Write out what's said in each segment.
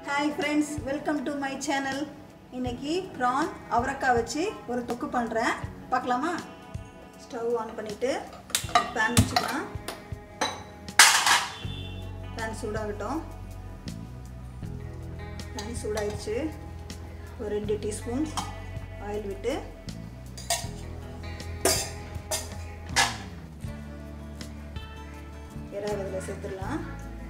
hi friends welcome to my channel இன்னைக்கு prawn அவரக்காய் வச்சு ஒரு தொக்கு பண்ணுறேன் பார்க்கலாமா ஸ்டவ் ஆன் பண்ணிவிட்டு பேன் வச்சுக்கலாம் பேன் சூடாகட்டும் பேன் சூடாயிடுச்சு ஒரு ரெண்டு டீஸ்பூன் ஆயில் விட்டு இறால் இதில் சேர்த்துடலாம்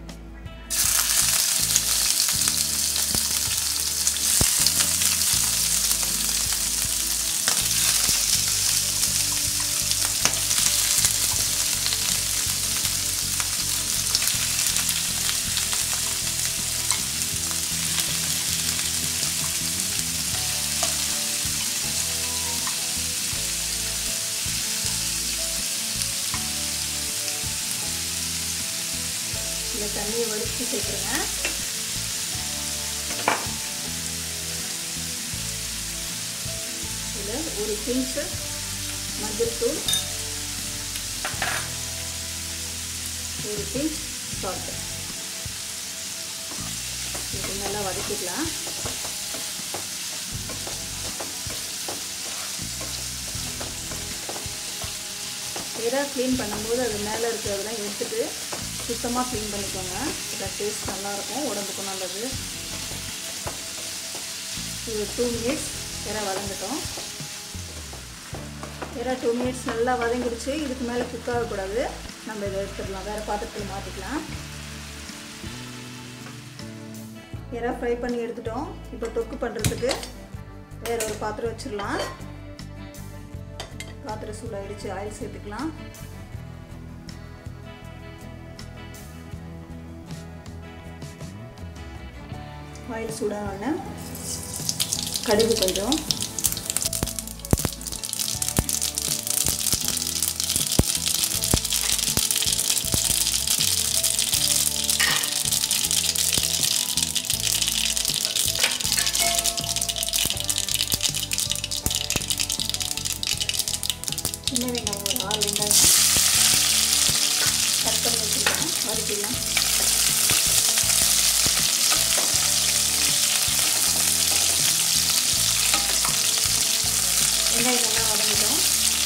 இந்த தண்ணியை வடித்து சேர்த்துருங்க இதில் ஒரு பிஞ்சு மஞ்சள் தூள் ஒரு பிஞ்ச் சால்ட்டு இது நல்லா வதக்கிக்கலாம் எறா க்ளீன் பண்ணும்போது அது மேலே இருக்கிறதெல்லாம் எடுத்துட்டு சுத்தமாக க்ளீன் பண்ணிக்கோங்க இதில் டேஸ்ட் நல்லாயிருக்கும் உடம்புக்கும் நல்லது இது டூ மினிட்ஸ் எறா வதங்கட்டும் எறா டூ மினிட்ஸ் நல்லா வதங்கிடுச்சு இதுக்கு மேலே குக் ஆகக்கூடாது நம்ம இதை எடுத்துடலாம் வேறு பாத்திரத்தில் மாற்றிக்கலாம் எறா ஃப்ரை பண்ணி எடுத்துட்டோம் இப்போ தொக்கு பண்ணுறதுக்கு வேறு ஒரு பாத்திரம் வச்சிடலாம் பாத்திரம் சூடாகிடுச்சு ஆயில் சேர்த்துக்கலாம் ஆயில் சூடான கடுகு கொஞ்சம் சின்ன வெங்காயம் ஒரு ஆறு வெங்காயம் கட் பண்ணி வச்சுருக்கேன் வதக்கிடலாம் வெங்காயம் நல்லா வதங்கிட்டோம்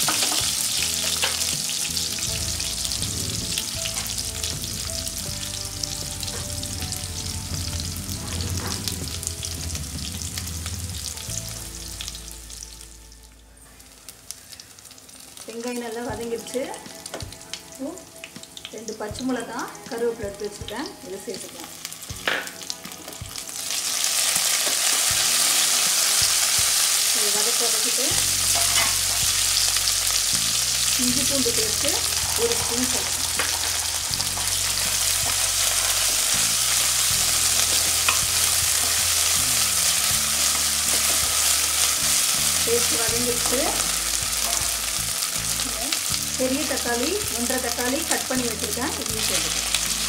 வெங்காயம் நல்லா வதங்கிடுச்சு ரெண்டு பச்சை மிளகா கருவேப்பிலை எடுத்து வச்சுருக்கேன் இதை சேர்த்துக்கலாம் இது வதக்க வதக்கிட்டு இஞ்சி பூண்டு பேஸ்ட்டு ஒரு ஸ்பூன் சேர்க்கணும் பேஸ்ட் வதங்கிடுச்சு பெரிய தக்காளி ஒன்றரை தக்காளி கட் பண்ணி வச்சுருக்கேன் இதையும் சேர்த்துக்கேன்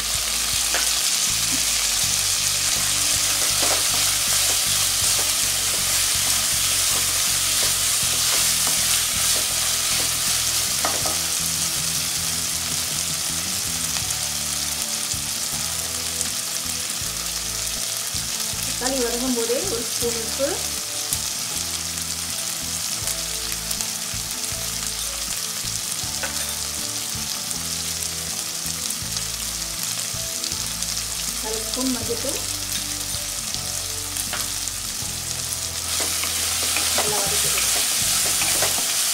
தக்காளி வதங்கும் போதே ஒரு ஸ்பூன் உப்பு அரை ஸ்பூன் மஞ்சத்தூள் நல்லா வதக்கிட்டு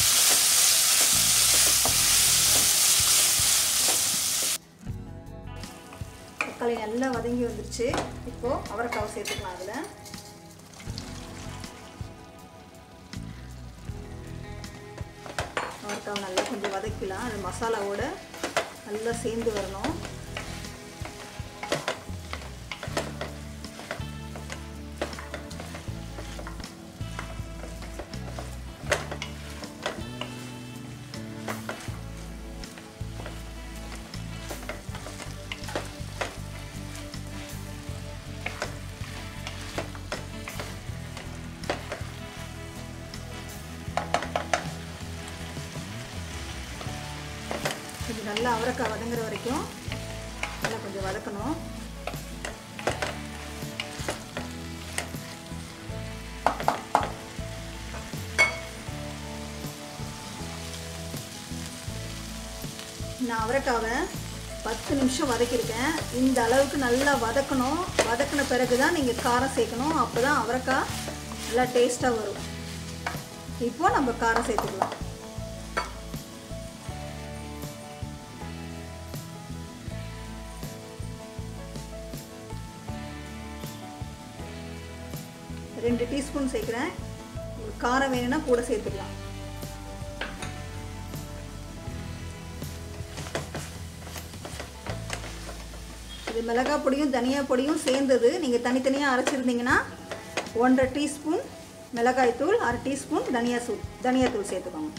தக்காளி நல்லா வதங்கி வந்துருச்சு இப்போது அவரைக்காவை சேர்த்துக்கலாம் அதில் அவரைக்காவை நல்லா கொஞ்சம் வதக்கலாம் அது மசாலாவோட நல்லா சேர்ந்து வரணும் இது நல்லா அவரைக்காய் வதங்குற வரைக்கும் நல்லா கொஞ்சம் வதக்கணும் நான் அவரைக்காவை பத்து நிமிஷம் வதக்கியிருக்கேன் இந்த அளவுக்கு நல்லா வதக்கணும் வதக்கின பிறகு தான் நீங்கள் காரம் சேர்க்கணும் அப்போ தான் அவரைக்காய் நல்லா டேஸ்ட்டாக வரும் இப்போ நம்ம காரம் சேர்த்துக்கலாம் ரெண்டு டீஸ்பூன் சேர்க்குறேன் உங்களுக்கு காரம் வேணும்னா கூட சேர்த்துக்கலாம் இது மிளகாய் பொடியும் தனியா பொடியும் சேர்ந்தது நீங்கள் தனித்தனியாக அரைச்சிருந்தீங்கன்னா ஒன்றரை டீஸ்பூன் மிளகாய் தூள் அரை டீஸ்பூன் தனியா தூள் தனியாத்தூள் சேர்த்துக்கோங்க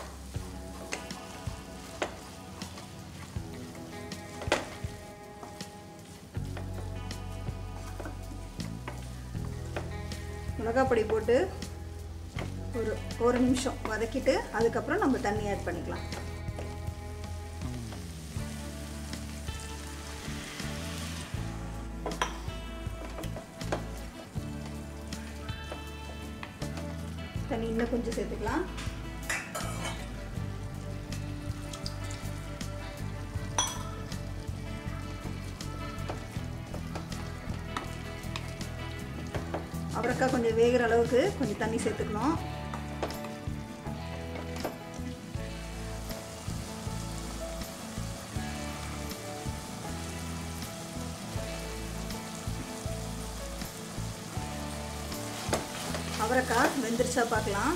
மிளகாய் பொடி போட்டு ஒரு ஒரு நிமிஷம் வதக்கிட்டு அதுக்கப்புறம் நம்ம தண்ணி ஆட் பண்ணிக்கலாம் தண்ணி இன்னும் கொஞ்சம் சேர்த்துக்கலாம் அவரைக்காய் கொஞ்சம் வேகிற அளவுக்கு கொஞ்சம் தண்ணி சேர்த்துக்கணும் அவரைக்காய் வெந்துருச்சா பார்க்கலாம்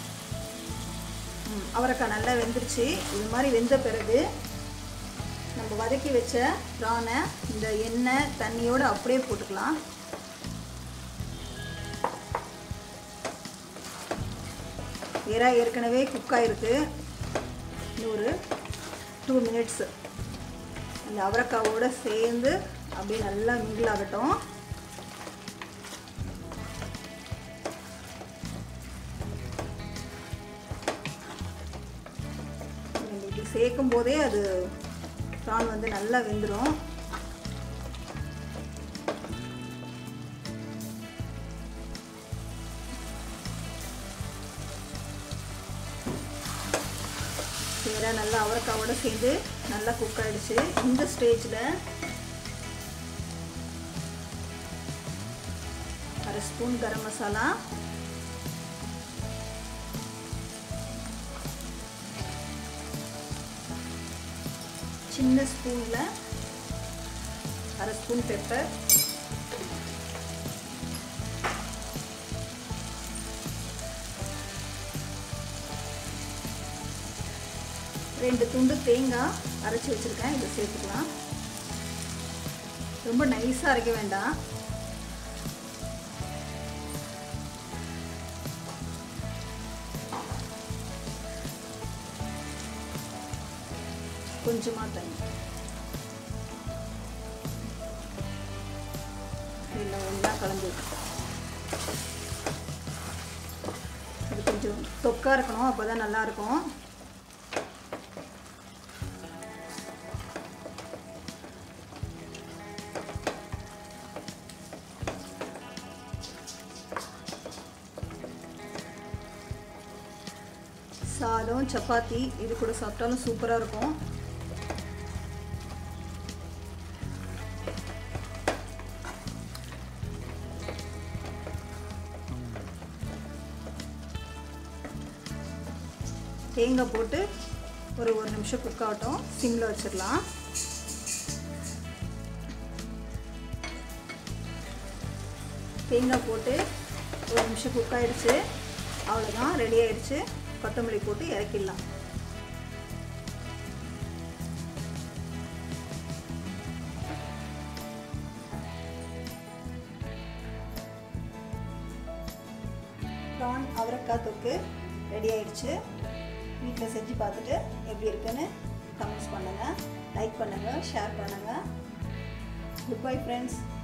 ம், அவரைக்காய் நல்லா வெந்துருச்சு இது மாதிரி வெந்த பிறகு நம்ம வதக்கி வச்ச ப்ரானை இந்த எண்ணெய் தண்ணியோடு அப்படியே போட்டுக்கலாம் ஏறா ஏற்கனவே குக் ஆகிருக்கு இன்னும் ஒரு டூ மினிட்ஸு அந்த அவரைக்காவோடு சேர்ந்து அப்படியே நல்லா மிங்கிள் ஆகட்டும் நம்ம இப்படி சேர்க்கும் போதே அது ப்ரான் வந்து நல்லா வெந்துடும் சேராக நல்லா அவரைக்காவோட சேர்ந்து நல்லா குக் ஆயிடுச்சு இந்த ஸ்டேஜில் அரை ஸ்பூன் கரம் மசாலா சின்ன ஸ்பூனில் அரை ஸ்பூன் பெப்பர் ரெண்டு துண்டு தேங்காய் அரைச்சி வச்சுருக்கேன் இதை சேர்த்துக்கலாம் ரொம்ப நைஸாக அரைக்க வேண்டாம் கொஞ்சமாக தண்ணி இல்லை ஒன்றா கலந்து இது கொஞ்சம் தொக்கா இருக்கணும் அப்போ தான் நல்லாயிருக்கும் சாதம் சப்பாத்தி இது கூட சாப்பிட்டாலும் சூப்பராக இருக்கும் தேங்காய் போட்டு ஒரு ஒரு நிமிஷம் குக் ஆகட்டும் சிம்மில் வச்சிடலாம் தேங்காய் போட்டு ஒரு நிமிஷம் குக் ஆயிடுச்சு அவ்வளோதான் ரெடி ஆயிடுச்சு கொத்தமல்லி போட்டு இறக்கிடலாம் ப்ரான் அவரைக்காய் தொக்கு ரெடி ஆயிடுச்சு வீட்டில் செஞ்சு பார்த்துட்டு எப்படி இருக்குன்னு கமெண்ட்ஸ் பண்ணுங்கள் லைக் பண்ணுங்கள் ஷேர் பண்ணுங்கள் குட் பை ஃப்ரெண்ட்ஸ்